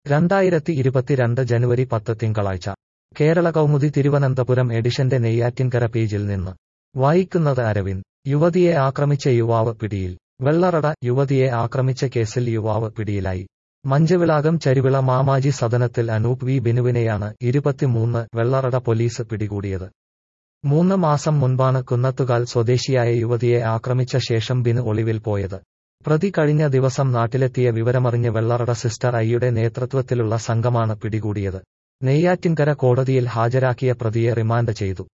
രണ്ടായിരത്തി ഇരുപത്തിരണ്ട് ജനുവരി പത്ത് തിങ്കളാഴ്ച കേരള കൗമുദി തിരുവനന്തപുരം എഡിഷന്റെ നെയ്യാറ്റിൻകര പേജിൽ നിന്ന് വായിക്കുന്നത് അരവിന്ദ് യുവതിയെ ആക്രമിച്ച യുവാവ് പിടിയിൽ വെള്ളറട യുവതിയെ ആക്രമിച്ച കേസിൽ യുവാവ് പിടിയിലായി മഞ്ചവിളാകം ചരിവിള മാമാജി സദനത്തിൽ അനൂപ് വി ബിനുവിനെയാണ് ഇരുപത്തിമൂന്ന് വെള്ളറട പോലീസ് പിടികൂടിയത് മൂന്ന് മാസം മുൻപാണ് കുന്നത്തുകാൽ സ്വദേശിയായ യുവതിയെ ആക്രമിച്ച ശേഷം ബിനു ഒളിവിൽ പോയത് പ്രതി കഴിഞ്ഞ ദിവസം നാട്ടിലെത്തിയ വിവരമറിഞ്ഞ് വെള്ളറട സിസ്റ്റർ ഐയുടെ നേതൃത്വത്തിലുള്ള സംഘമാണ് പിടികൂടിയത് നെയ്യാറ്റിൻകര കോടതിയിൽ ഹാജരാക്കിയ പ്രതിയെ റിമാൻഡ് ചെയ്തു